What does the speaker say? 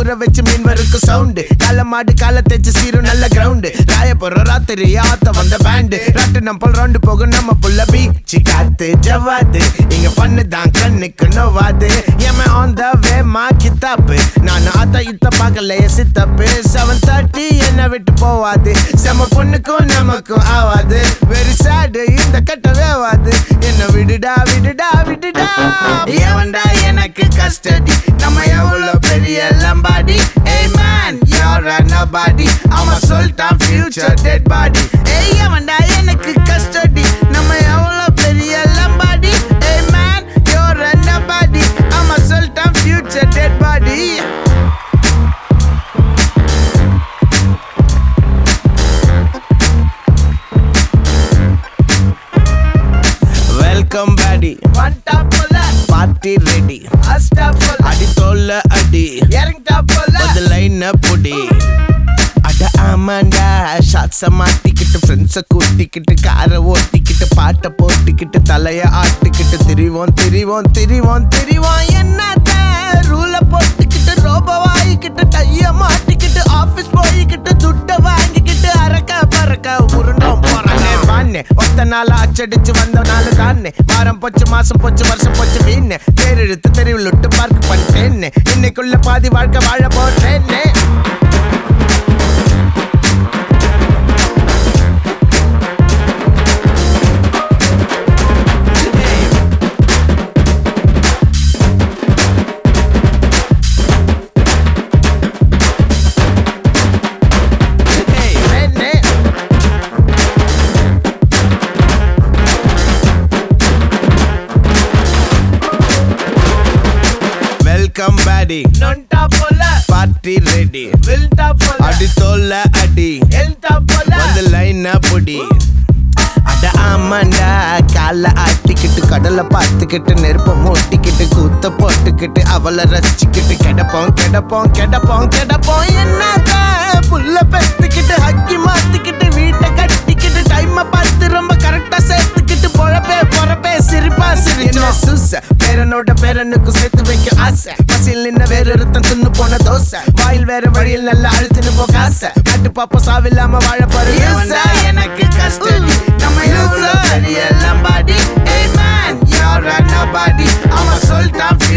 ஊற வச்சு மீன் வருக்கு சவுண்டு கால மாடு கால தேச்சு சீரும் நல்ல கிரவுண்டு ராய போற ராத்திரி ஆத்த வந்த பேண்டு ராட்டு நம்ம ரவுண்டு போகும் நம்ம புள்ள பீச்சு காத்து ஜவாது இங்க பண்ணு தான் கண்ணுக்கு நோவாது ஏமே ஆன் த வே மா கித்தாப்பு நான் ஆத்த இத்த பார்க்கலையே சித்தப்பு செவன் தேர்ட்டி என்ன விட்டு போவாது செம பொண்ணுக்கும் நமக்கும் ஆவாது வெரி சேடு இந்த கட்ட வேவாது என்ன விடுடா விடுடா விடுடா எவன்டா எனக்கு கஸ்டடி நம்ம எவ்வளவு பெரிய லம்பாடி ஏய் மேன் யூர் a nobody அவன் சொல்லிட்டான் future dead body ஏய் எவன்டா எனக்கு கஸ்டடி நம்ம எவ்வளவு பெரிய லம்பாடி ஏய் மேன் யூர் a nobody அவன் சொல்லிட்டான் future dead body வெல்கம் பேடி வண்டா போல பார்ட்டி ரெடி அஸ்டா போல அடி தோல்ல அடி இறங்கிட்டா போல அந்த லைன் புடி அட ஆமாண்டா ஷாட்ஸ மாட்டிக்கிட்டு ஃப்ரெண்ட்ஸ கூட்டிக்கிட்டு காரை ஓட்டிக்கிட்டு பாட்டை போட்டுக்கிட்டு தலைய ஆட்டிக்கிட்டு திரிவோம் திரிவோம் திரிவோம் திரிவோம் என்னத்த ரூல போட்டுக்கிட்டு ரோப வாங்கிக்கிட்டு டைய மாட்டிக்கிட்டு ஆபீஸ் போய்கிட்டு துட்ட வாங்கிக்கிட்டு அரக்க பறக்க உருண்டோம் போறானே வாண்ணே ஒத்த நாள் அச்சடிச்சு வந்த நாள் தானே வாரம் போச்சு மாசம் போச்சு வருஷம் போச்சு வீணே தேர் இழுத்து தெருவில் விட்டு பார்க் பண்ணிட்டேன்னு இன்னைக்குள்ள பாதி வாழ்க்கை வாழ போறேன்னே Hey, Redneck. வெல்கம் பேடி நொண்டா போல பார்ட்டி ரெடி வில்டா போல அடி தோல்ல அடி எல்டா போல வந்து லைனா புடி அட ஆமாண்டா கால ஆட்டிக்கிட்டு கடலை பார்த்துக்கிட்டு நெருப்ப மூட்டிக்கிட்டு கூத்த போட்டுக்கிட்டு அவளை ரசிச்சுக்கிட்டு கிடப்போம் கிடப்போம் கிடப்போம் கிடப்போம் என்னத புள்ள பெத்துக்கிட்டு ஹக்கி மாத்திக்கிட்டு வீட்டை கட்டிக்கிட்டு டைமை பார்த்து ரொம்ப கரெக்டா சேர்த்துக்கிட்டு பொழப்பே பொறப்பே சிரிப்பா சிரிச்சோம் சூச பேரனோட பேரனுக்கு சேர்த்து வைக்க ஆசை பசியில் நின்ன வேற ஒருத்தன் தின்னு போன தோசை வாயில் வேற வழியில் நல்லா அழுத்துன்னு போக ஆசை காட்டு பாப்பா சாவில்லாம வாழ போற எனக்கு கஷ்டம் நம்ம எவ்வளவு பெரிய லம்பாடி ஏய் மேன் you're a nobody அவன் சொல்லிட்டான்